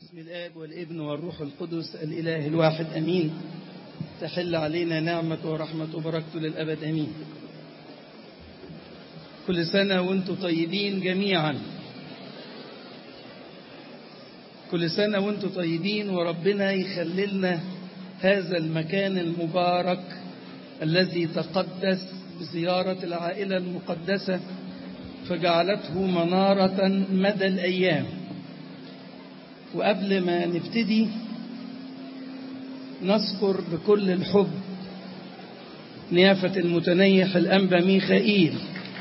باسم الآب والابن والروح القدس الإله الواحد أمين تحل علينا نعمة ورحمة وبركته للأبد أمين كل سنة وانتم طيبين جميعا كل سنة وانتم طيبين وربنا يخللنا هذا المكان المبارك الذي تقدس بزيارة العائلة المقدسة فجعلته منارة مدى الأيام وقبل ما نبتدي نذكر بكل الحب نيافة المتنيح الأنبا ميخائيل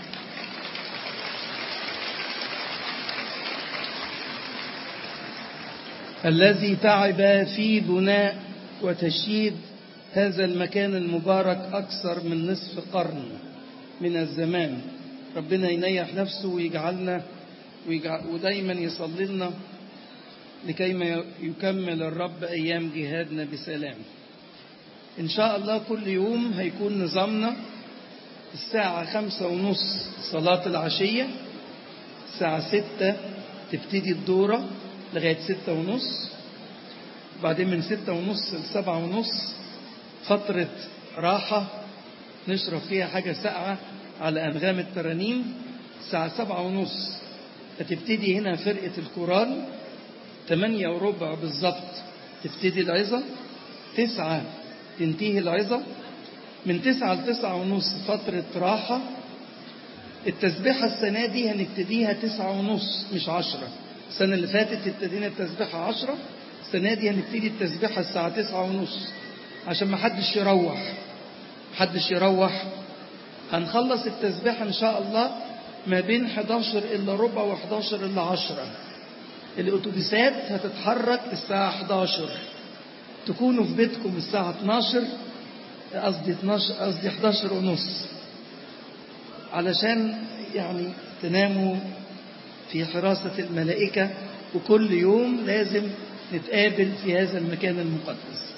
الذي تعب في بناء وتشييد هذا المكان المبارك أكثر من نصف قرن من الزمان ربنا ينيح نفسه ويجعلنا ويجعل ودايما يصلي لنا لكيما يكمل الرب أيام جهادنا بسلام إن شاء الله كل يوم هيكون نظامنا الساعة خمسة ونص صلاة العشية الساعة ستة تبتدي الدورة لغاية ستة ونص وبعدين من ستة ونص لسبعة ونص فترة راحة نشرب فيها حاجة ساقعة على أنغام الترانيم الساعة سبعة ونص هتبتدي هنا فرقة الكورال تمانية وربع بالظبط تبتدي العظة تسعة تنتهي العظة من تسعة لتسعة ونص فترة راحة التسبيحة السنة دي هنبتديها تسعة ونص مش عشرة السنة اللي فاتت ابتدينا التسبيحة عشرة السنة دي هنبتدي التسبيحة الساعة تسعة ونص عشان ما حدش يروح حدش يروح هنخلص التسبيحة إن شاء الله ما بين 11 إلا ربع و11 إلا 10 الأتوبيسات هتتحرك الساعة 11 تكونوا في بيتكم الساعة 12 قصدي 12 قصدي 11 ونص علشان يعني تناموا في حراسة الملائكة وكل يوم لازم نتقابل في هذا المكان المقدس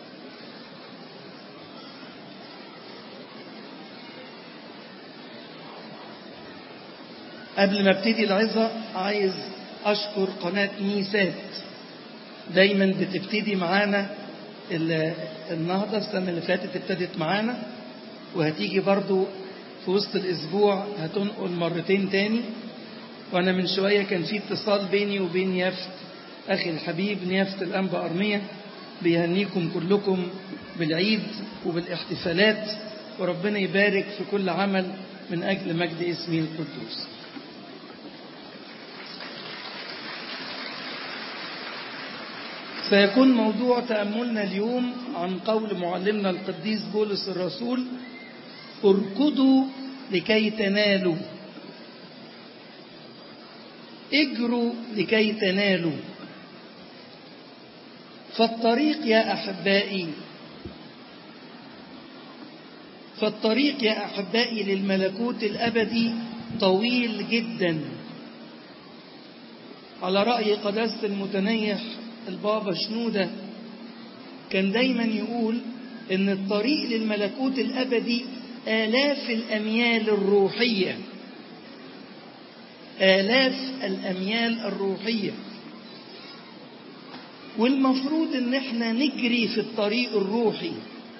قبل ما ابتدي العظة عايز أشكر قناة ميسات دايما بتبتدي معانا النهضة السنة اللي فاتت ابتدت معانا وهتيجي برضو في وسط الأسبوع هتنقل مرتين تاني وأنا من شوية كان في اتصال بيني وبين يافت أخي الحبيب نيافة الأنبا أرمية بيهنيكم كلكم بالعيد وبالاحتفالات وربنا يبارك في كل عمل من أجل مجد اسمه القدوس سيكون موضوع تأملنا اليوم عن قول معلمنا القديس بولس الرسول اركضوا لكي تنالوا اجروا لكي تنالوا فالطريق يا أحبائي فالطريق يا أحبائي للملكوت الأبدي طويل جدا على رأي قداسة المتنيح البابا شنودة كان دايما يقول ان الطريق للملكوت الابدي الاف الاميال الروحيه الاف الاميال الروحيه والمفروض ان احنا نجري في الطريق الروحي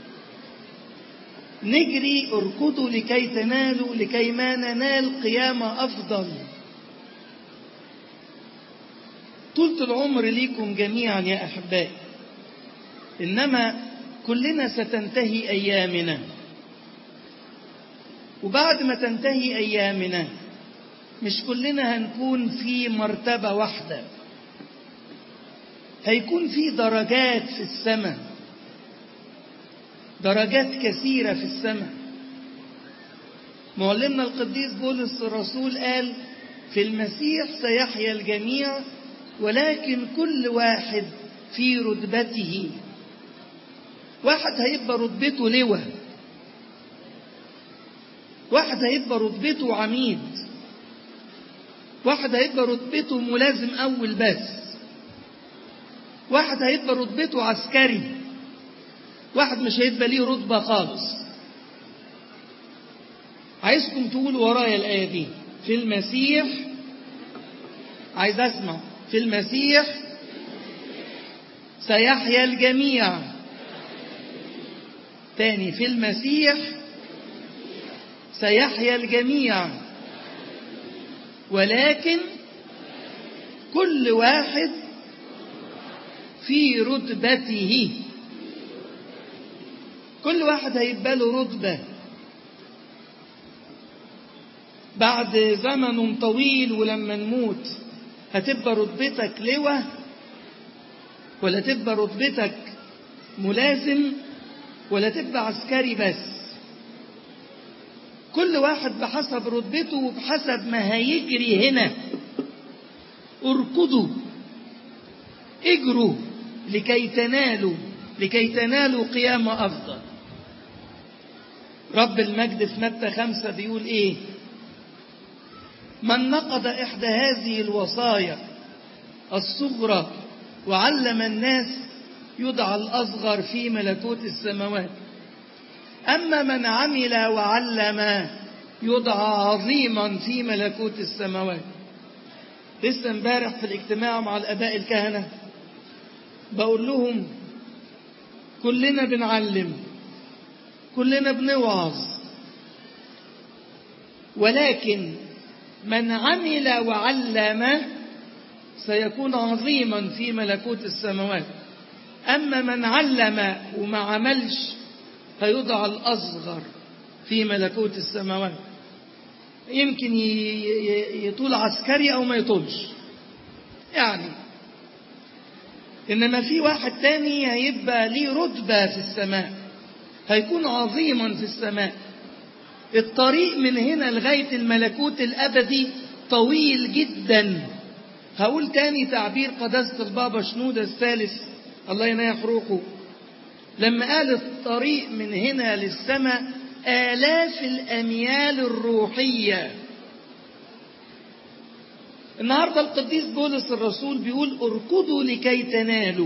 نجري اركضوا لكي تنالوا لكي ما ننال قيامه افضل طولة العمر ليكم جميعا يا أحبائي إنما كلنا ستنتهي أيامنا وبعد ما تنتهي أيامنا مش كلنا هنكون في مرتبة واحدة هيكون في درجات في السماء درجات كثيرة في السماء معلمنا القديس بولس الرسول قال في المسيح سيحيا الجميع ولكن كل واحد في رتبته واحد هيبقى رتبته لواء واحد هيبقى رتبته عميد واحد هيبقى رتبته ملازم أول بس واحد هيبقى رتبته عسكري واحد مش هيبقى ليه رتبة خالص عايزكم تقولوا ورايا الآية دي في المسيح عايز أسمع في المسيح سيحيا الجميع تاني في المسيح سيحيا الجميع ولكن كل واحد في رتبته كل واحد هيبقى له رتبة بعد زمن طويل ولما نموت هتبقى رتبتك لواء ولا تبقى رتبتك ملازم ولا تبقى عسكري بس كل واحد بحسب رتبته وبحسب ما هيجري هنا اركضوا اجروا لكي تنالوا لكي تنالوا قيامة أفضل رب المجد في متى خمسة بيقول إيه من نقض إحدى هذه الوصايا الصغرى وعلم الناس يدعى الأصغر في ملكوت السماوات أما من عمل وعلم يدعى عظيما في ملكوت السماوات لسه امبارح في الاجتماع مع الآباء الكهنة بقول لهم كلنا بنعلم كلنا بنوعظ ولكن من عمل وعلم سيكون عظيما في ملكوت السماوات أما من علم وما عملش هيضع الأصغر في ملكوت السماوات يمكن يطول عسكري أو ما يطولش يعني إنما في واحد تاني هيبقى ليه رتبة في السماء هيكون عظيما في السماء الطريق من هنا لغاية الملكوت الأبدي طويل جدا هقول تاني تعبير قداسة البابا شنودة الثالث الله ينيح روحه لما قال الطريق من هنا للسماء آلاف الأميال الروحية النهاردة القديس بولس الرسول بيقول اركضوا لكي تنالوا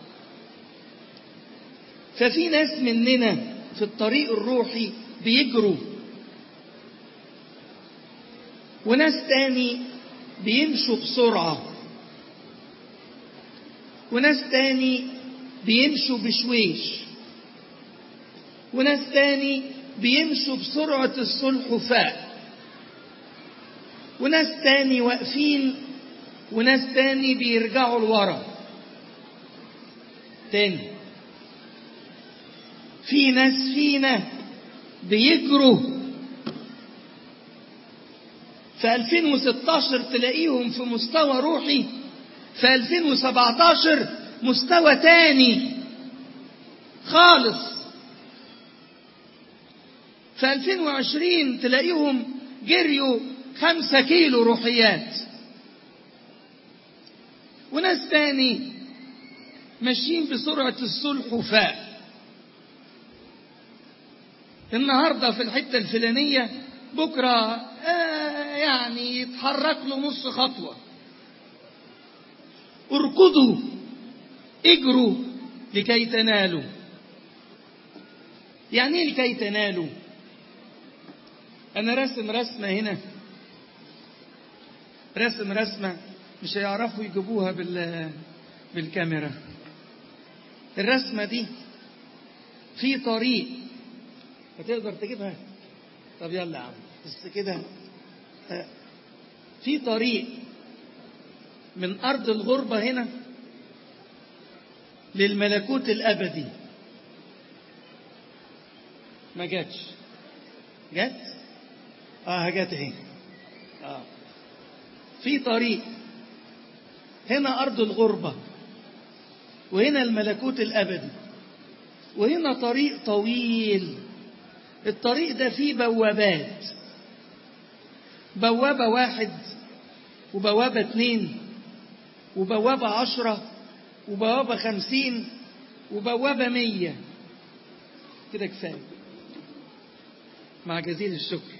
ففي ناس مننا في الطريق الروحي بيجروا وناس تاني بيمشوا بسرعة وناس تاني بيمشوا بشويش وناس تاني بيمشوا بسرعة السلحفاء وناس تاني واقفين وناس تاني بيرجعوا لورا تاني في ناس فينا بيجروا في 2016 تلاقيهم في مستوى روحي في 2017 مستوى تاني خالص في 2020 تلاقيهم جريوا خمسة كيلو روحيات وناس تاني ماشيين بسرعة السلحفاء النهاردة في الحتة الفلانية بكرة آه يعني يتحرك له نص خطوة اركضوا اجروا لكي تنالوا يعني ايه لكي تنالوا انا راسم رسمة هنا رسم رسمة مش هيعرفوا يجيبوها بال بالكاميرا الرسمة دي في طريق هتقدر تجيبها طب يلا يا عم بس كده في طريق من أرض الغربة هنا للملكوت الأبدي ما جاتش جت اه جت اهي اه في طريق هنا أرض الغربة وهنا الملكوت الأبدي وهنا طريق طويل الطريق ده فيه بوابات بوابة واحد وبوابة اتنين وبوابة عشرة وبوابة خمسين وبوابة مية كده كفاية مع جزيل الشكر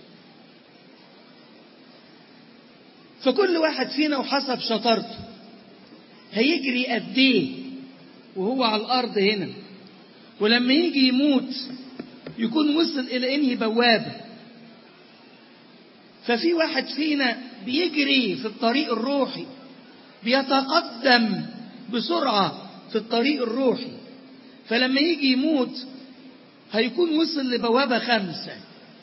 فكل واحد فينا وحسب شطارته هيجري قد ايه وهو على الارض هنا ولما يجي يموت يكون وصل الى انهي بوابه ففي واحد فينا بيجري في الطريق الروحي بيتقدم بسرعه في الطريق الروحي فلما يجي يموت هيكون وصل لبوابة خمسة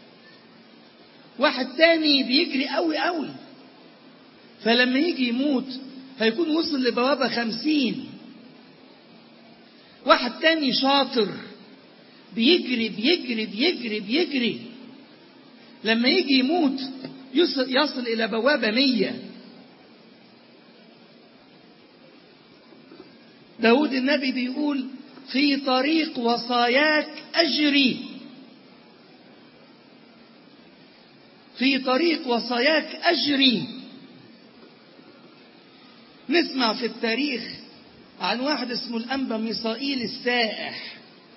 واحد تاني بيجري قوي قوي فلما يجي يموت هيكون وصل لبوابة خمسين واحد تاني شاطر بيجري بيجري بيجري بيجري لما يجي يموت يصل, يصل إلى بوابة مية داود النبي بيقول في طريق وصاياك أجري في طريق وصاياك أجري نسمع في التاريخ عن واحد اسمه الأنبا ميصائيل السائح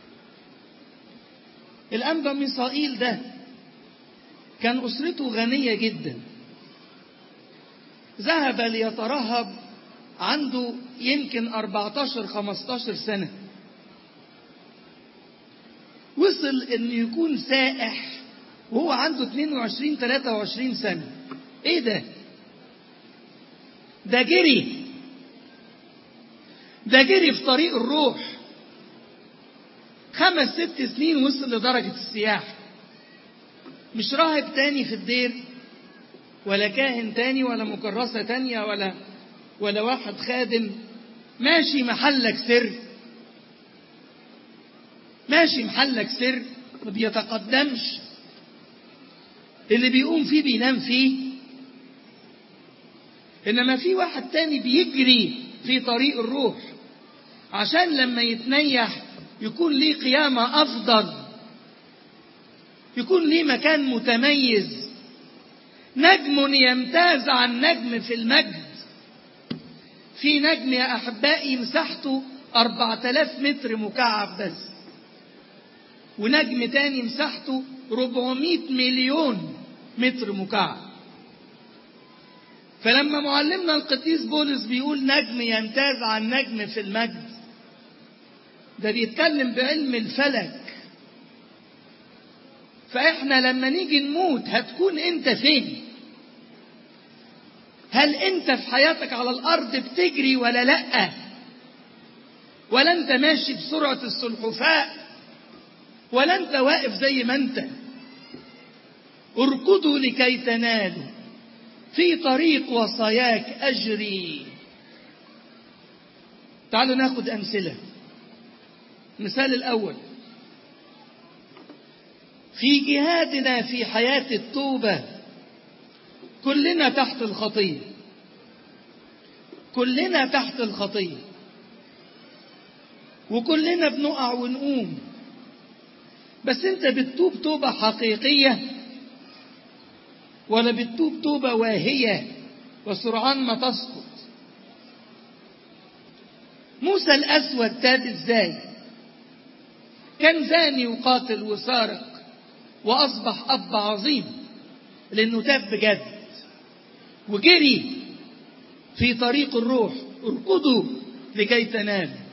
الأنبا ميصائيل ده كان أسرته غنية جدا ذهب ليترهب عنده يمكن 14 15 سنة وصل انه يكون سائح وهو عنده 22 23 سنة ايه ده ده جري ده جري في طريق الروح خمس ست سنين وصل لدرجة السياحة مش راهب تاني في الدير ولا كاهن تاني ولا مكرسة تانية ولا ولا واحد خادم ماشي محلك سر ماشي محلك سر ما بيتقدمش اللي بيقوم فيه بينام فيه انما في واحد تاني بيجري في طريق الروح عشان لما يتنيح يكون ليه قيامة أفضل يكون ليه مكان متميز نجم يمتاز عن نجم في المجد في نجم يا أحبائي مساحته أربعة آلاف متر مكعب بس ونجم تاني مساحته 400 مليون متر مكعب فلما معلمنا القديس بولس بيقول نجم يمتاز عن نجم في المجد ده بيتكلم بعلم الفلك فاحنا لما نيجي نموت هتكون انت فين هل انت في حياتك على الارض بتجري ولا لا ولا انت ماشي بسرعة السلحفاء ولا انت واقف زي ما انت اركضوا لكي تنالوا في طريق وصاياك اجري تعالوا ناخد امثله المثال الاول في جهادنا في حياه التوبه كلنا تحت الخطيه كلنا تحت الخطيه وكلنا بنقع ونقوم بس انت بتتوب توبه حقيقيه ولا بتتوب توبه واهيه وسرعان ما تسقط موسى الاسود تاب ازاي كان زاني وقاتل وسارق واصبح اب عظيم لانه تاب بجد وجري في طريق الروح اركضوا لكي تنالوا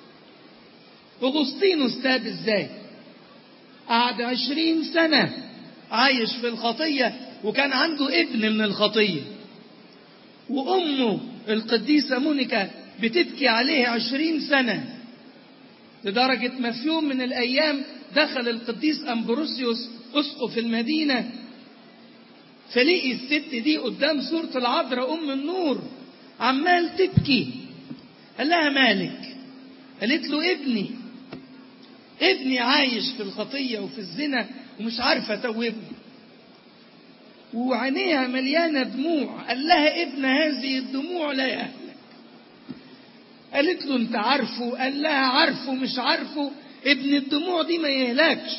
اغسطينوس تاب ازاي قعد عشرين سنة عايش في الخطية وكان عنده ابن من الخطية وأمه القديسة مونيكا بتبكي عليه عشرين سنة لدرجة ما في يوم من الأيام دخل القديس أمبروسيوس أسقف المدينة فلقي الست دي قدام صورة العذراء أم النور عمال تبكي قال لها مالك قالت له ابني ابني عايش في الخطية وفي الزنا ومش عارفة توبه وعينيها مليانة دموع قال لها ابن هذه الدموع لا يهلك قالت له انت عارفه قال لها عارفه مش عارفه ابن الدموع دي ما يهلكش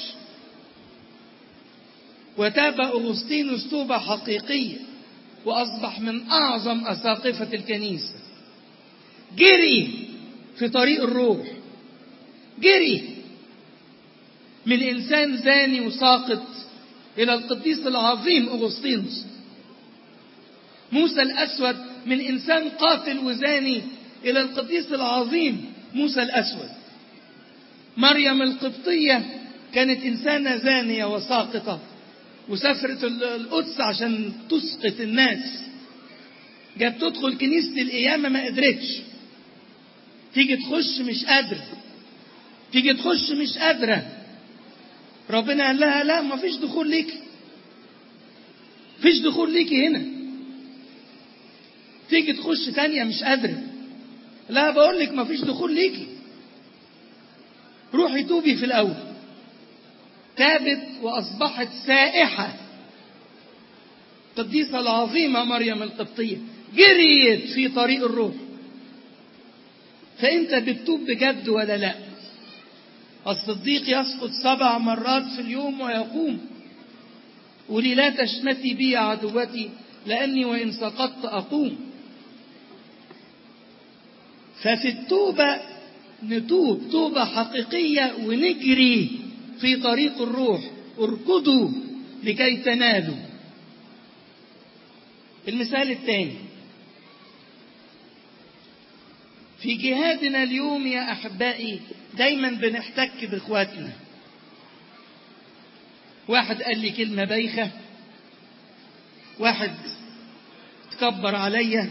وتاب أغسطينوس توبة حقيقية وأصبح من أعظم أساقفة الكنيسة جري في طريق الروح جري من إنسان زاني وساقط إلى القديس العظيم أغسطينوس موسى الأسود من إنسان قاتل وزاني إلى القديس العظيم موسى الأسود مريم القبطية كانت إنسانة زانية وساقطة وسافرت القدس عشان تسقط الناس جت تدخل كنيسة القيامة ما قدرتش تيجي تخش مش قادرة تيجي تخش مش قادرة ربنا قال لها لا ما فيش دخول ليكي فيش دخول ليكي هنا تيجي تخش تانية مش قادرة لا بقول لك ما فيش دخول ليكي روحي توبي في الأول تابت وأصبحت سائحة القديسة العظيمة مريم القبطية جريت في طريق الروح فأنت بتتوب بجد ولا لا الصديق يسقط سبع مرات في اليوم ويقوم قولي لا تشمتي بي يا عدوتي لأني وإن سقطت أقوم ففي التوبة نتوب توبة حقيقية ونجري في طريق الروح اركضوا لكي تنالوا المثال الثاني في جهادنا اليوم يا أحبائي دايما بنحتك بإخواتنا واحد قال لي كلمة بايخة واحد تكبر عليا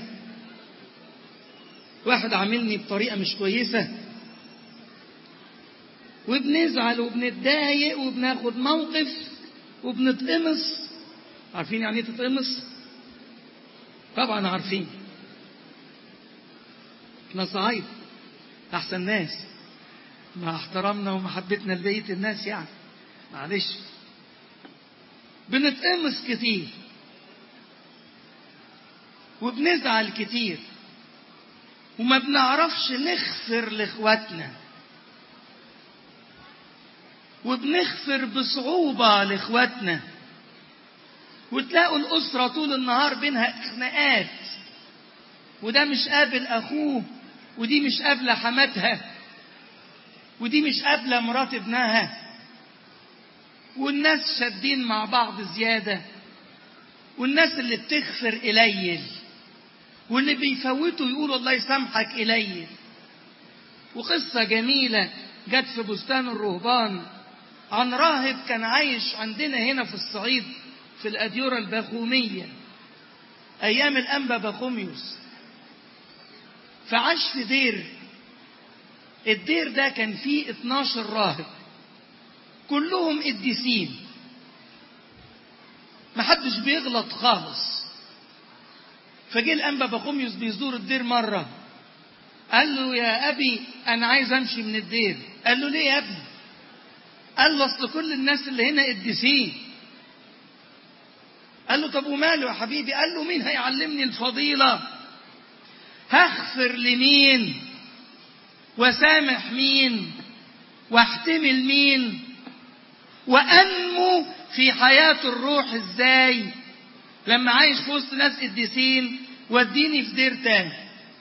واحد عاملني بطريقة مش كويسة وبنزعل وبنتضايق وبناخد موقف وبنتقمص عارفين يعني ايه تتقمص؟ طبعا عارفين احنا صعيد احسن ناس مع احترامنا ومحبتنا لبقيه الناس يعني معلش بنتقمص كتير وبنزعل كتير وما بنعرفش نغفر لاخواتنا وبنغفر بصعوبة لاخواتنا وتلاقوا الأسرة طول النهار بينها خناقات وده مش قابل أخوه ودي مش قابلة حماتها ودي مش قابلة مرات ابنها والناس شادين مع بعض زيادة والناس اللي بتغفر قليل واللي بيفوتوا يقولوا الله يسامحك قليل وقصة جميلة جت في بستان الرهبان عن راهب كان عايش عندنا هنا في الصعيد في الأديرة الباخومية أيام الأنبا باخوميوس فعاش في دير الدير ده كان فيه 12 راهب كلهم قديسين محدش بيغلط خالص فجه الأنبا باخوميوس بيزور الدير مرة قال له يا أبي أنا عايز أمشي من الدير قال له ليه يا ابني قال له أصل كل الناس اللي هنا قديسين قال له طب وماله يا حبيبي قال له مين هيعلمني الفضيلة هغفر لمين وسامح مين واحتمل مين وأنمو في حياة الروح ازاي لما عايش في وسط ناس قديسين وديني في دير تاني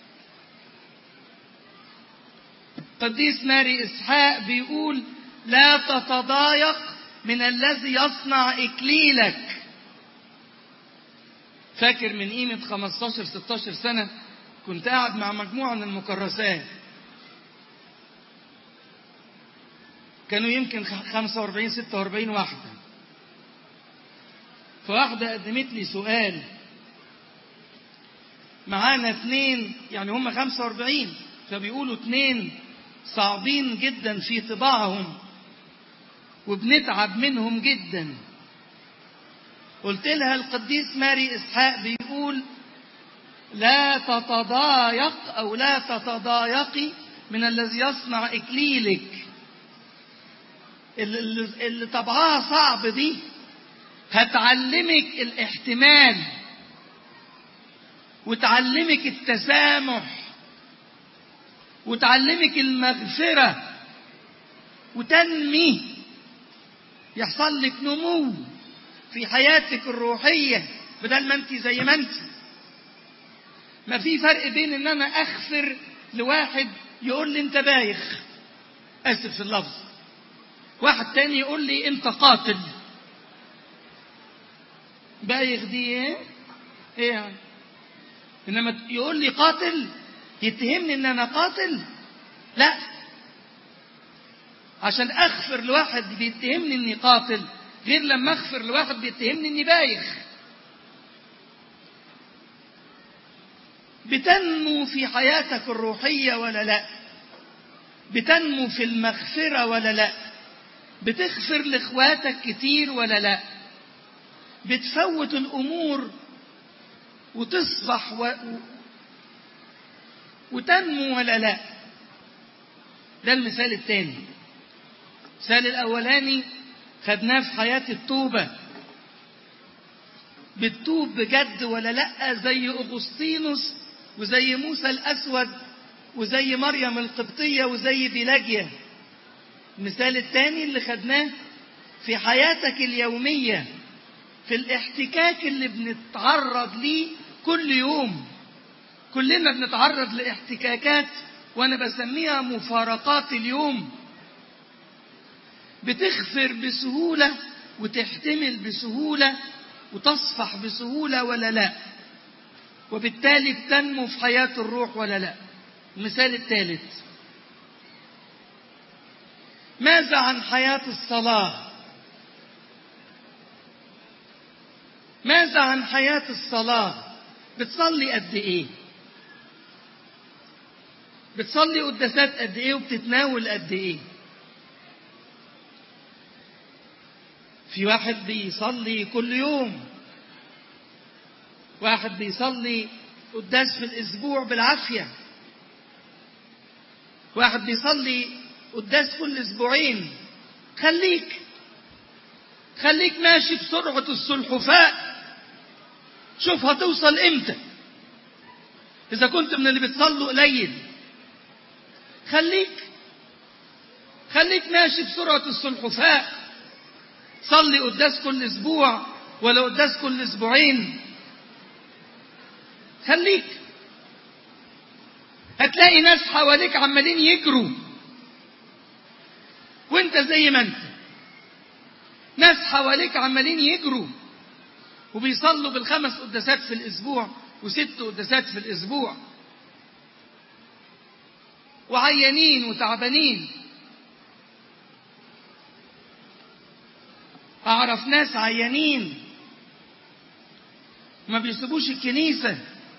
قديس ماري إسحاق بيقول لا تتضايق من الذي يصنع إكليلك فاكر من قيمة 15 16 سنة كنت قاعد مع مجموعة من المكرسات كانوا يمكن 45 46 واحدة فواحدة قدمت لي سؤال معانا اثنين يعني هم 45 فبيقولوا اثنين صعبين جدا في طباعهم وبنتعب منهم جدا قلت لها القديس ماري إسحاق بيقول لا تتضايق أو لا تتضايقي من الذي يصنع إكليلك اللي, اللي طبعها صعب دي هتعلمك الاحتمال وتعلمك التسامح وتعلمك المغفرة وتنمي يحصل لك نمو في حياتك الروحية بدل ما انت زي ما انت ما في فرق بين ان انا اغفر لواحد يقول لي انت بايخ اسف في اللفظ واحد تاني يقول لي انت قاتل بايخ دي ايه ايه يعني انما يقول لي قاتل يتهمني ان انا قاتل لا عشان اغفر لواحد بيتهمني اني قاتل غير لما اغفر لواحد بيتهمني اني بايخ بتنمو في حياتك الروحية ولا لا بتنمو في المغفرة ولا لا بتغفر لاخواتك كتير ولا لا بتفوت الامور وتصبح و... وتنمو ولا لا ده المثال الثاني المثال الاولاني خدناه في حياة التوبة بتتوب بجد ولا لا زي اغسطينوس وزي موسى الاسود وزي مريم القبطية وزي بيلاجيا المثال الثاني اللي خدناه في حياتك اليومية في الاحتكاك اللي بنتعرض ليه كل يوم كلنا بنتعرض لاحتكاكات وانا بسميها مفارقات اليوم بتغفر بسهولة وتحتمل بسهولة وتصفح بسهولة ولا لا وبالتالي بتنمو في حياة الروح ولا لا المثال الثالث ماذا عن حياة الصلاة ماذا عن حياة الصلاة بتصلي قد ايه بتصلي قداسات قد ايه وبتتناول قد ايه في واحد بيصلي كل يوم واحد بيصلي قداس في الاسبوع بالعافيه واحد بيصلي قداس كل اسبوعين خليك خليك ماشي بسرعة السلحفاء شوف هتوصل امتى اذا كنت من اللي بتصلوا قليل خليك خليك ماشي بسرعة السلحفاء صلي قداس كل اسبوع ولا قداس كل اسبوعين خليك هتلاقي ناس حواليك عمالين يجروا وانت زي ما انت ناس حواليك عمالين يجروا وبيصلوا بالخمس قداسات في الاسبوع وست قداسات في الاسبوع وعيانين وتعبانين اعرف ناس عيانين ما بيسيبوش الكنيسه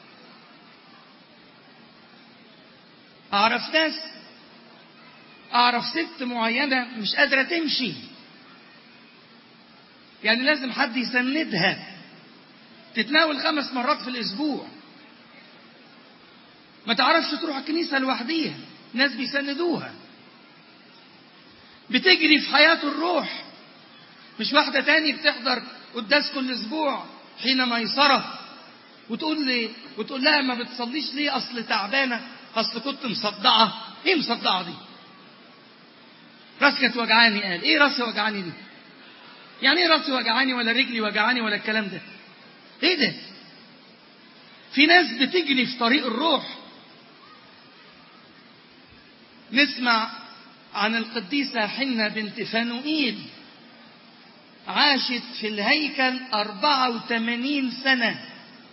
أعرف ناس أعرف ست معينة مش قادرة تمشي يعني لازم حد يسندها تتناول خمس مرات في الأسبوع ما تعرفش تروح الكنيسة لوحديها ناس بيسندوها بتجري في حياة الروح مش واحدة تاني بتحضر قداس كل أسبوع حين ميسرة وتقول لي وتقول لها ما بتصليش ليه أصل تعبانة اصل كنت مصدعه ايه مصدعه دي راسي كانت وجعاني قال ايه راسي وجعاني دي يعني ايه راسي وجعاني ولا رجلي وجعاني ولا الكلام ده ايه ده في ناس بتجري في طريق الروح نسمع عن القديسة حنة بنت فانوئيل عاشت في الهيكل 84 سنة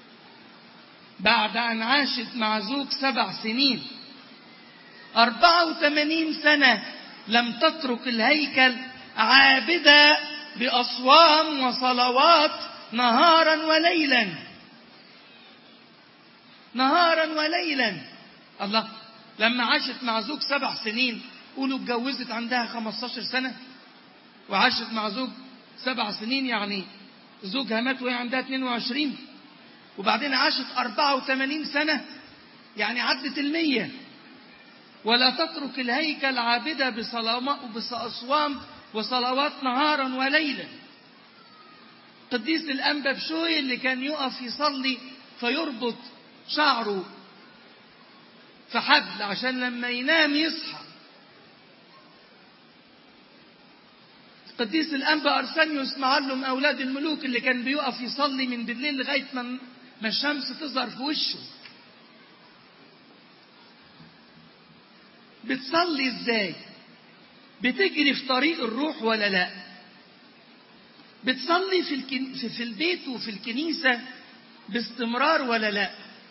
بعد أن عاشت مع زوج سبع سنين أربعة وثمانين سنة لم تترك الهيكل عابدة بأصوام وصلوات نهارا وليلا نهارا وليلا الله لما عاشت مع زوج سبع سنين قولوا اتجوزت عندها 15 سنة وعاشت مع زوج سبع سنين يعني زوجها مات وهي عندها 22 وبعدين عاشت 84 سنة يعني عدت المية ولا تترك الهيكل عابدة بأصوام وصلوات نهارا وليلا قديس الأنبا بشوي اللي كان يقف يصلي فيربط شعره في حبل عشان لما ينام يصحى قديس الأنبا أرسانيوس معلم أولاد الملوك اللي كان بيقف يصلي من بالليل لغاية ما ما الشمس تظهر في وشه بتصلي ازاي بتجري في طريق الروح ولا لا بتصلي في, الكن... في البيت وفي الكنيسة باستمرار ولا لا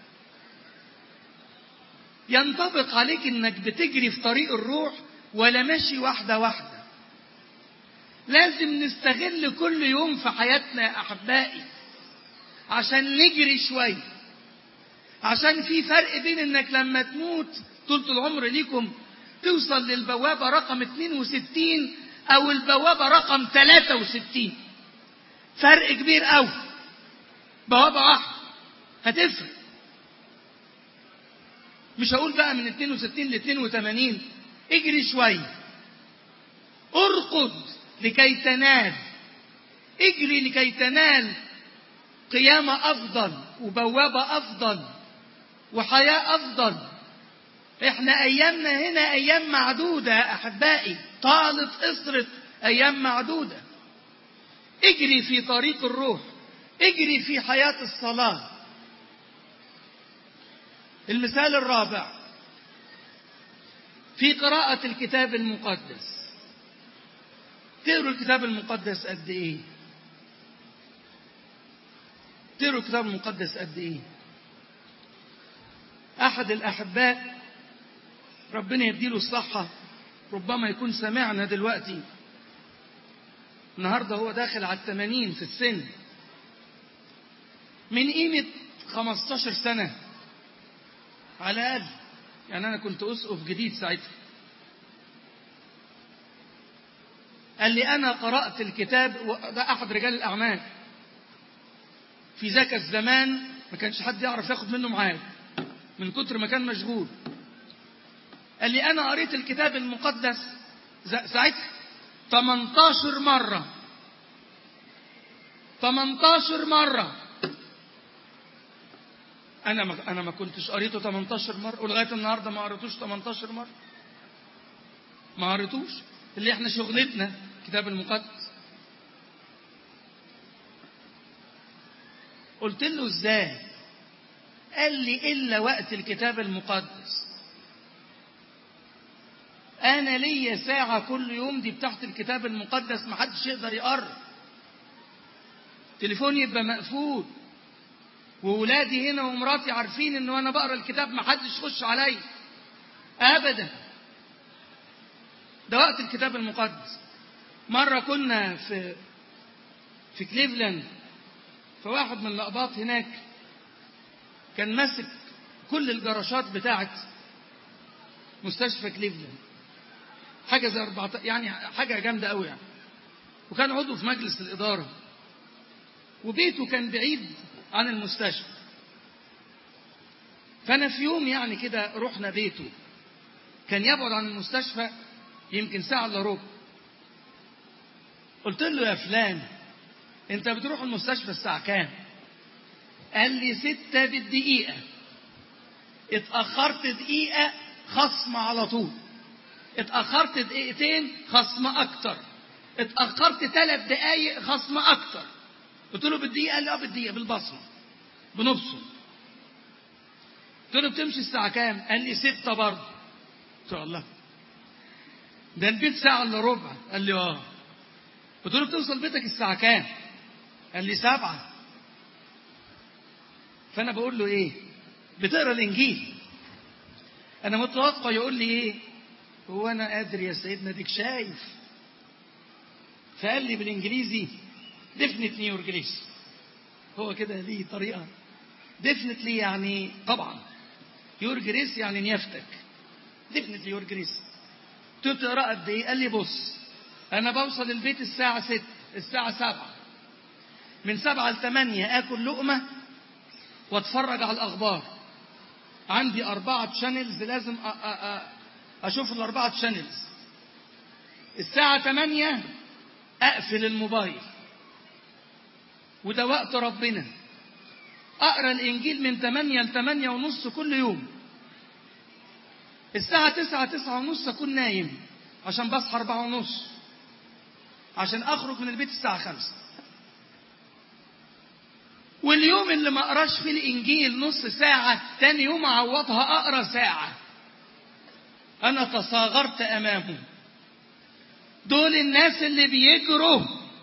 ينطبق عليك انك بتجري في طريق الروح ولا ماشي واحدة واحدة لازم نستغل كل يوم في حياتنا يا أحبائي عشان نجري شوية عشان في فرق بين انك لما تموت طولة العمر ليكم توصل للبوابة رقم 62 أو البوابة رقم 63 فرق كبير قوي بوابة واحدة هتفرق مش هقول بقى من 62 ل 82 اجري شوية ارقد لكي تنال اجري لكي تنال قيامة أفضل وبوابة أفضل وحياة أفضل احنا أيامنا هنا أيام معدودة يا أحبائي طالت قصرت أيام معدودة اجري في طريق الروح اجري في حياة الصلاة المثال الرابع في قراءة الكتاب المقدس تقروا الكتاب المقدس قد ايه تقروا الكتاب المقدس قد ايه احد الاحباء ربنا يديله الصحة ربما يكون سمعنا دلوقتي النهاردة هو داخل على الثمانين في السن من قيمة 15 سنة على الأقل يعني أنا كنت أسقف جديد ساعتها قال لي أنا قرأت الكتاب ده أحد رجال الأعمال في ذاك الزمان ما كانش حد يعرف ياخد منه معاد من كتر ما كان مشغول قال لي أنا قريت الكتاب المقدس ساعتها 18 مرة 18 مرة أنا ما أنا ما كنتش قريته 18 مرة ولغاية النهاردة ما قريتوش 18 مرة ما قريتوش اللي احنا شغلتنا الكتاب المقدس قلت له ازاي قال لي إلا وقت الكتاب المقدس أنا ليا ساعة كل يوم دي بتاعت الكتاب المقدس ما حدش يقدر يقرب تليفوني يبقى مقفول وولادي هنا ومراتي عارفين ان وانا بقرا الكتاب ما حدش يخش عليا ابدا ده وقت الكتاب المقدس مرة كنا في في كليفلاند فواحد من الأقباط هناك كان ماسك كل الجراشات بتاعت مستشفى كليفلاند حاجة زي 14 يعني حاجة جامدة قوي يعني وكان عضو في مجلس الإدارة وبيته كان بعيد عن المستشفى فأنا في يوم يعني كده رحنا بيته كان يبعد عن المستشفى يمكن ساعة إلا ربع قلت له يا فلان أنت بتروح المستشفى الساعة كام؟ قال لي ستة بالدقيقة اتأخرت دقيقة خصم على طول اتأخرت دقيقتين خصم أكتر اتأخرت ثلاث دقايق خصم أكتر قلت له بالدقيقة قال لي اه بالدقيقة بالبصمة بنبصم قلت له بتمشي الساعة كام؟ قال لي ستة برضه قلت له الله ده البيت ساعة إلا ربع قال لي اه قلت له بتوصل بيتك الساعة كام؟ قال لي سبعة فأنا بقول له إيه؟ بتقرا الإنجيل أنا متوقع يقول لي إيه؟ هو أنا قادر يا سيدنا ديك شايف فقال لي بالإنجليزي ديفنتلي يور جريس هو كده ليه طريقة ديفنتلي يعني طبعا يور جريس يعني نيافتك ديفنتلي يور جريس تقرا قد ايه؟ قال لي بص انا بوصل البيت الساعة 6 الساعة 7 من 7 ل 8 اكل لقمة واتفرج على الاخبار عندي أربعة شانلز لازم أ أ أ أشوف الأربعة شانلز الساعة 8 أقفل الموبايل وده وقت ربنا أقرأ الإنجيل من 8 ل 8 ونص كل يوم الساعة 9 9 ونص أكون نايم عشان بصحى 4 ونص عشان أخرج من البيت الساعة 5 واليوم اللي ما أقراش فيه الإنجيل نص ساعة تاني يوم أعوضها أقرأ ساعة أنا تصاغرت أمامهم دول الناس اللي بيجروا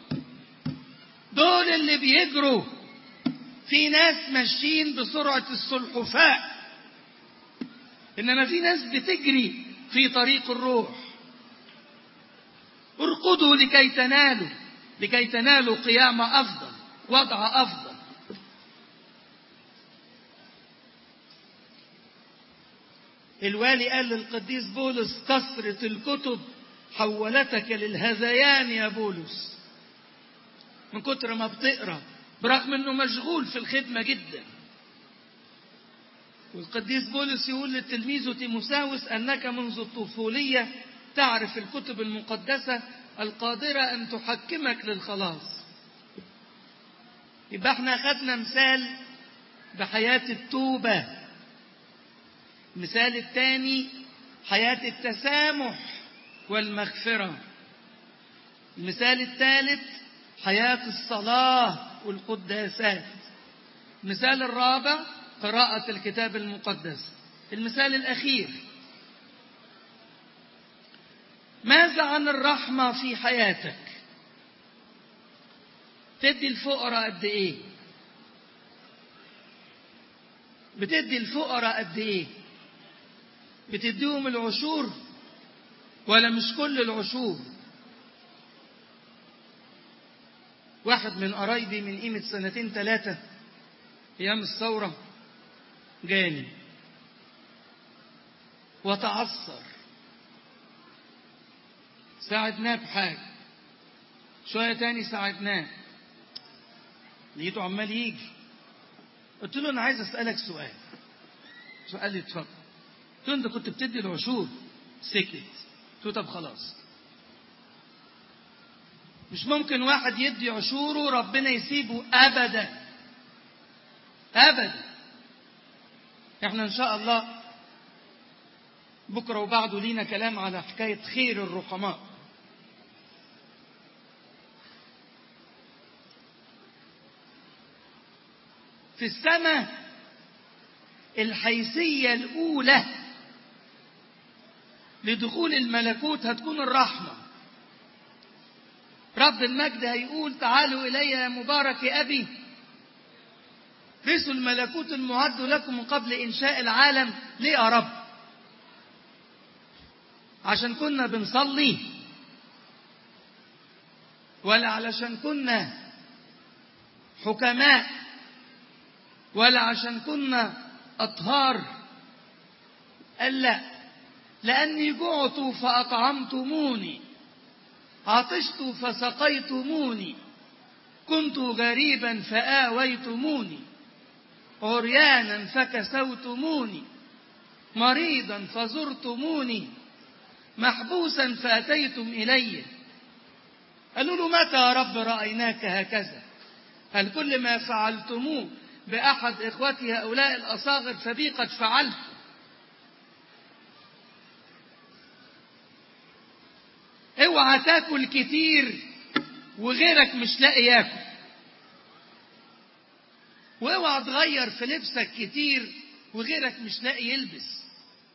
دول اللي بيجروا في ناس ماشيين بسرعة السلحفاء إنما في ناس بتجري في طريق الروح ارقدوا لكي تنالوا لكي تنالوا قيامة أفضل وضع أفضل الوالي قال للقديس بولس كثرة الكتب حولتك للهذيان يا بولس من كتر ما بتقرا برغم انه مشغول في الخدمه جدا والقديس بولس يقول لتلميذه تيموساوس انك منذ الطفوليه تعرف الكتب المقدسه القادره ان تحكمك للخلاص يبقى احنا خدنا مثال بحياه التوبه المثال الثاني حياه التسامح والمغفره المثال الثالث حياه الصلاه والقداسات المثال الرابع قراءة الكتاب المقدس المثال الأخير ماذا عن الرحمة في حياتك تدي الفقراء قد إيه بتدي الفقراء قد إيه بتديهم العشور ولا مش كل العشور واحد من قرايبي من قيمة سنتين ثلاثة أيام الثورة جاني وتعثر ساعدناه بحاجة شوية تاني ساعدناه لقيته عمال يجي قلت له أنا عايز أسألك سؤال سؤال لي اتفضل قلت له أنت كنت بتدي العشور سكت قلت له طب خلاص مش ممكن واحد يدي عشوره ربنا يسيبه أبدا أبدا احنا ان شاء الله بكره وبعده لينا كلام على حكايه خير الرحماء في السماء الحيثيه الاولى لدخول الملكوت هتكون الرحمه رب المجد هيقول تعالوا الي يا مبارك ابي رثوا الملكوت المعد لكم من قبل إنشاء العالم ليه يا رب عشان كنا بنصلي ولا علشان كنا حكماء ولا عشان كنا أطهار قال لا لأني جعت فأطعمتموني عطشت فسقيتموني كنت غريبا فآويتموني عريانا فكسوتموني مريضا فزرتموني محبوسا فأتيتم إلي قالوا له متى يا رب رأيناك هكذا هل كل ما فعلتموه بأحد إخوتي هؤلاء الأصاغر فبي قد فعلت اوعى تاكل كتير وغيرك مش لاقي ياكل واوعى تغير في لبسك كتير وغيرك مش لاقي يلبس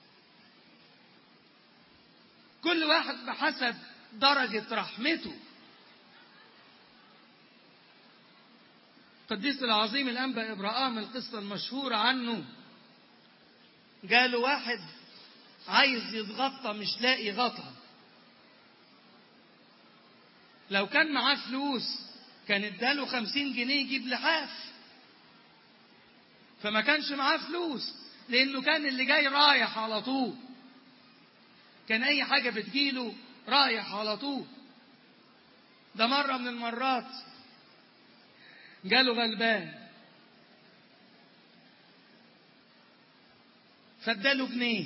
كل واحد بحسب درجة رحمته القديس العظيم الأنبا إبراهام القصة المشهورة عنه جاله واحد عايز يتغطى مش لاقي غطا لو كان معاه فلوس كان اداله خمسين جنيه يجيب لحاف فما كانش معاه فلوس لانه كان اللي جاي رايح على طول كان اي حاجة بتجيله رايح على طول ده مرة من المرات جاله غلبان فاداله جنيه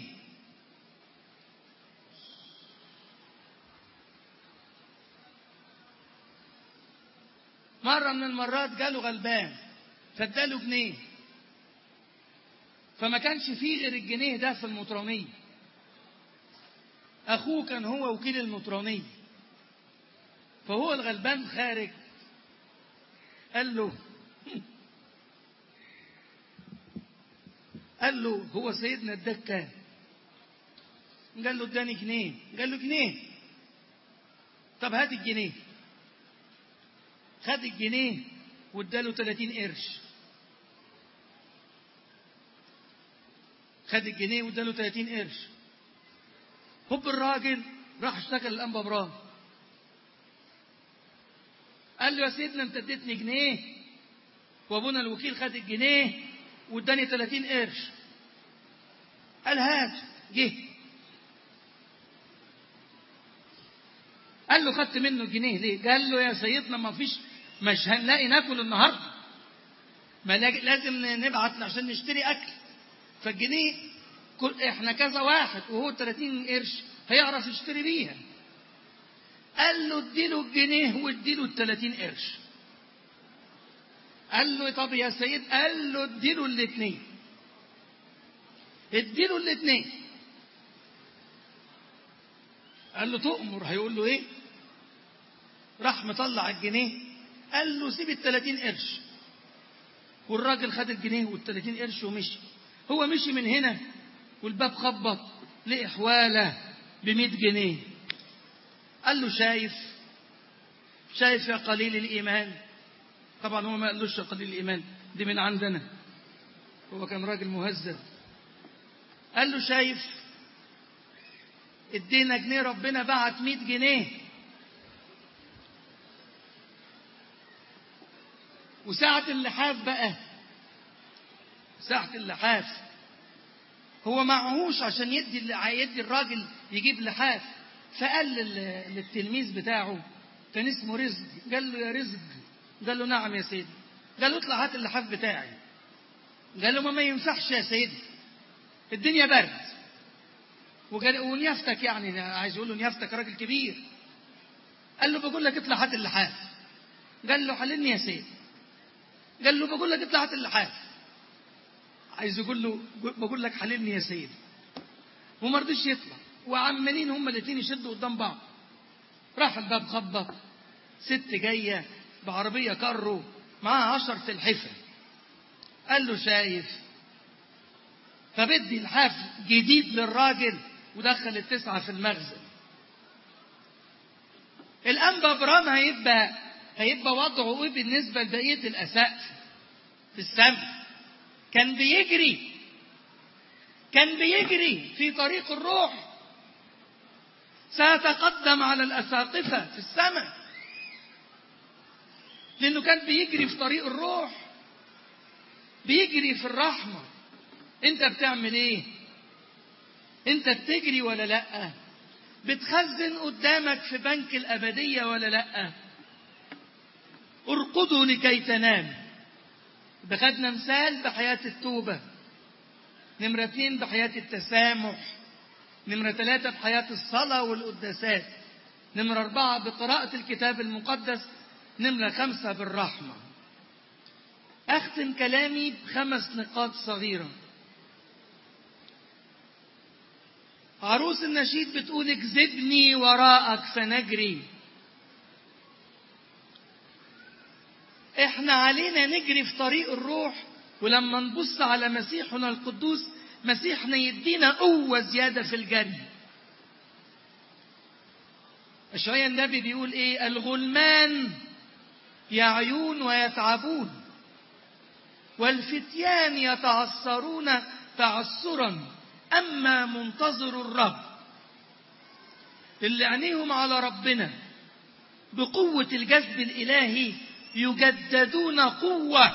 مرة من المرات جاله غلبان فاداله جنيه فما كانش فيه غير الجنيه ده في المطرانية أخوه كان هو وكيل المطرانية فهو الغلبان خارج قال له قال له هو سيدنا اداك كام؟ قال له اداني جنيه قال له جنيه طب هات الجنيه خد الجنيه واداله 30 قرش خد الجنيه واداله 30 قرش هوب الراجل راح اشتكى للانبا ابراهيم قال له يا سيدنا انت اديتني جنيه وابونا الوكيل خد الجنيه واداني 30 قرش قال هات جه قال له خدت منه جنيه ليه قال له يا سيدنا ما فيش مش هنلاقي ناكل النهارده ما لازم نبعت عشان نشتري اكل فالجنيه كل احنا كذا واحد وهو 30 قرش هيعرف يشتري بيها قال له اديله الجنيه واديله ال 30 قرش قال له طب يا سيد قال له اديله الاثنين اديله الاثنين قال له تؤمر هيقول له ايه راح مطلع الجنيه قال له سيب ال 30 قرش والراجل خد الجنيه وال 30 قرش ومشي هو مشي من هنا والباب خبط لقي حواله ب 100 جنيه قال له شايف شايف يا قليل الايمان طبعا هو ما قالوش يا قليل الايمان دي من عندنا هو كان راجل مهذب قال له شايف ادينا جنيه ربنا بعت 100 جنيه وساعة اللحاف بقى ساعة اللحاف هو معهوش عشان يدي يدي الراجل يجيب لحاف فقال للتلميذ بتاعه كان اسمه رزق قال له يا رزق قال له نعم يا سيدي قال له اطلع هات اللحاف بتاعي قال له ما ما ينفعش يا سيدي الدنيا برد وقال ونيافتك يعني عايز يقول له نيافتك راجل كبير قال له بقول لك اطلع هات اللحاف قال له حللني يا سيدي قال له بقول لك اطلع هات اللحاف عايز يقول له بقول لك حللني يا سيدي وما رضيش يطلع وعمالين هما الاثنين يشدوا قدام بعض راح الباب خبط ست جايه بعربيه كارو معاها عشر سلحفه قال له شايف فبدي لحاف جديد للراجل ودخل التسعه في المخزن الانبا برام هيبقى هيبقى وضعه ايه بالنسبه لبقيه الاسقف في السماء كان بيجري كان بيجري في طريق الروح سيتقدم على الأساقفة في السماء لأنه كان بيجري في طريق الروح بيجري في الرحمة أنت بتعمل إيه؟ أنت بتجري ولا لأ؟ بتخزن قدامك في بنك الأبدية ولا لأ؟ ارقدوا لكي تنام خدنا مثال بحياة التوبة نمرة اثنين بحياة التسامح نمرة ثلاثة بحياة الصلاة والقداسات نمرة أربعة بقراءة الكتاب المقدس نمرة خمسة بالرحمة أختم كلامي بخمس نقاط صغيرة عروس النشيد بتقول اكذبني وراءك فنجري احنا علينا نجري في طريق الروح ولما نبص على مسيحنا القدوس مسيحنا يدينا قوة زيادة في الجري أشعيا النبي بيقول ايه الغلمان يعيون ويتعبون والفتيان يتعثرون تعثرا أما منتظر الرب اللي عينيهم على ربنا بقوة الجذب الإلهي يجددون قوة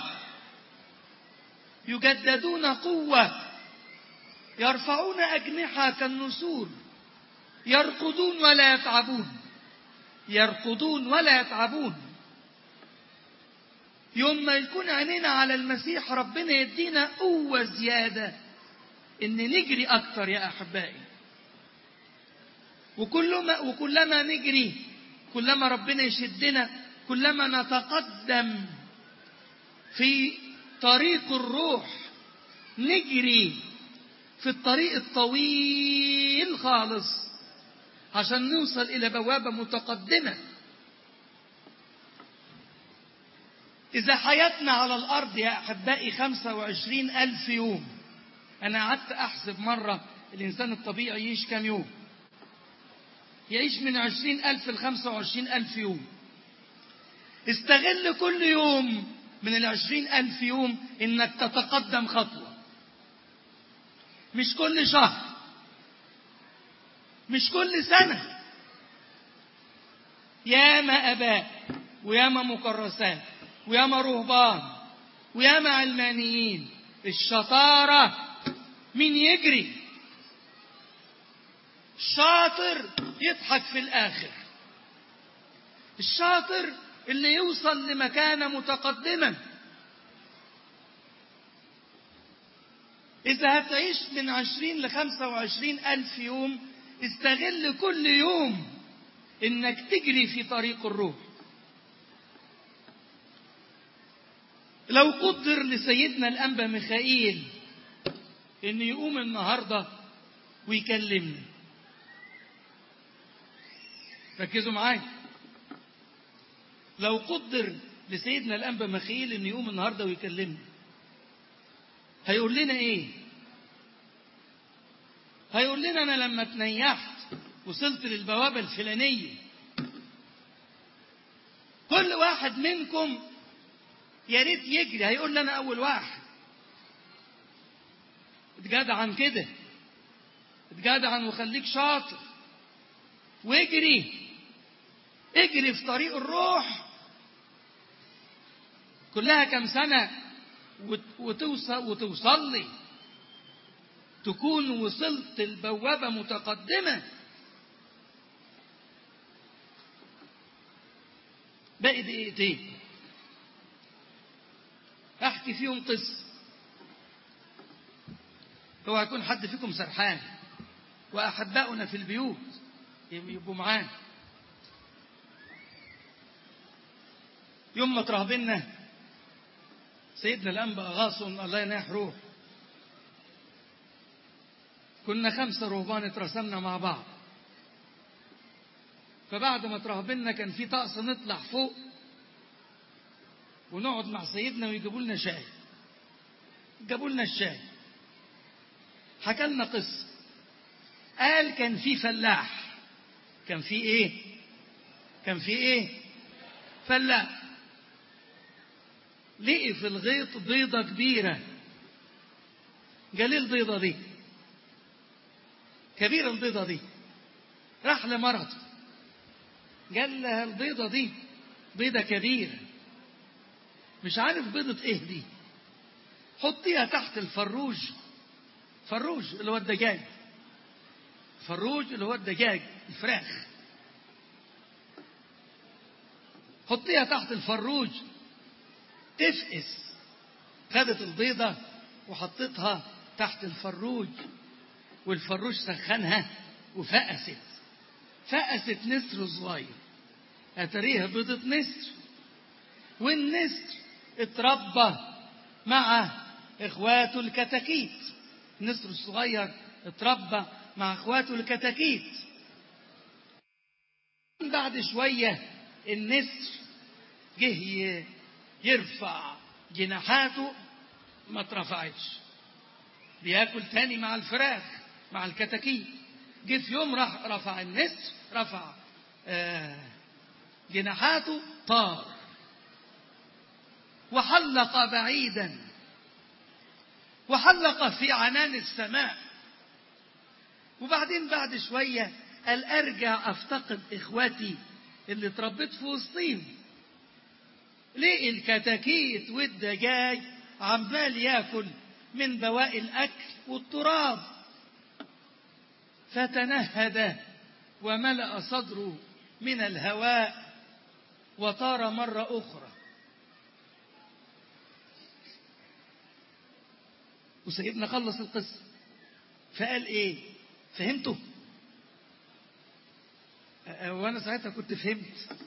يجددون قوة يرفعون أجنحة كالنسور يرقدون ولا يتعبون يرقدون ولا يتعبون يوم ما يكون عينينا على المسيح ربنا يدينا قوة زيادة إن نجري أكتر يا أحبائي وكلما وكلما نجري كلما ربنا يشدنا كلما نتقدم في طريق الروح نجري في الطريق الطويل خالص عشان نوصل إلى بوابة متقدمة إذا حياتنا على الأرض يا أحبائي خمسة وعشرين ألف يوم أنا قعدت أحسب مرة الإنسان الطبيعي يعيش كم يوم يعيش من عشرين ألف لخمسة وعشرين ألف يوم استغل كل يوم من العشرين ألف يوم إنك تتقدم خطوة مش كل شهر مش كل سنة ياما أباء وياما مكرسات وياما رهبان وياما علمانيين الشطارة مين يجري الشاطر يضحك في الآخر الشاطر اللي يوصل لمكانة متقدمة إذا هتعيش من عشرين لخمسة وعشرين ألف يوم استغل كل يوم إنك تجري في طريق الروح لو قدر لسيدنا الأنبا ميخائيل إن يقوم النهاردة ويكلمني ركزوا معايا لو قدر لسيدنا الأنبا ميخائيل إن يقوم النهاردة ويكلمني هيقول لنا إيه؟ هيقول لنا أنا لما تنيحت وصلت للبوابة الفلانية كل واحد منكم يا ريت يجري هيقول لي أنا أول واحد اتجدعن كده اتجدعن وخليك شاطر واجري اجري في طريق الروح كلها كم سنة وتوصل وتوصل لي تكون وصلت البوابة متقدمة باقي دقيقتين احكي فيهم قصة هو هيكون حد فيكم سرحان واحباؤنا في البيوت يبقوا معانا يوم ما ترهبنا سيدنا الأنبا أغاصن الله يناح روح كنا خمسة رهبان اترسمنا مع بعض فبعد ما ترهبنا كان في طقس نطلع فوق ونقعد مع سيدنا ويجيبوا لنا شاي جابوا لنا الشاي حكى لنا قصة قال كان في فلاح كان في ايه كان في ايه فلاح لقي في الغيط بيضة كبيرة قال لي البيضة دي كبيرة البيضة دي راح لمرته قال لها البيضة دي بيضة كبيرة مش عارف بيضة ايه دي حطيها تحت الفروج فروج اللي هو الدجاج فروج اللي هو الدجاج الفراخ حطيها تحت الفروج تفقس خدت البيضة وحطيتها تحت الفروج والفروج سخنها وفقست فقست نسر صغير اتريها بيضة نسر والنسر اتربى مع اخواته الكتاكيت النسر الصغير اتربى مع اخواته الكتاكيت بعد شوية النسر جه يرفع جناحاته ما اترفعتش بياكل تاني مع الفراخ مع الكتاكيت جه في يوم راح رفع النسر رفع آه جناحاته طار وحلق بعيدا وحلق في عنان السماء وبعدين بعد شوية قال أرجع أفتقد إخواتي اللي اتربيت في وسطيهم ليه الكتاكيت والدجاج عمال ياكل من بواقي الأكل والتراب فتنهد وملأ صدره من الهواء وطار مرة أخرى وسيدنا خلص القصة فقال إيه فهمته وأنا ساعتها كنت فهمت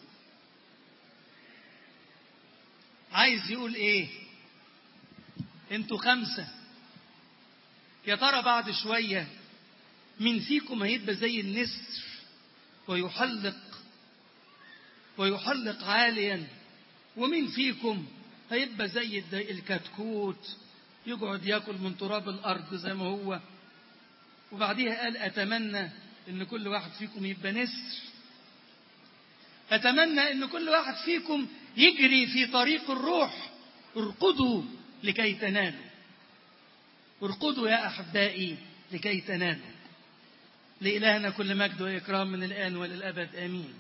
عايز يقول إيه انتوا خمسة يا ترى بعد شوية مين فيكم هيبقى زي النسر ويحلق ويحلق عاليا ومين فيكم هيبقى زي الكتكوت يقعد ياكل من تراب الارض زي ما هو وبعديها قال اتمنى ان كل واحد فيكم يبقى نسر اتمنى ان كل واحد فيكم يجري في طريق الروح ارقدوا لكي تنالوا ارقدوا يا احبائي لكي تنالوا لإلهنا كل مجد وإكرام من الآن وللأبد آمين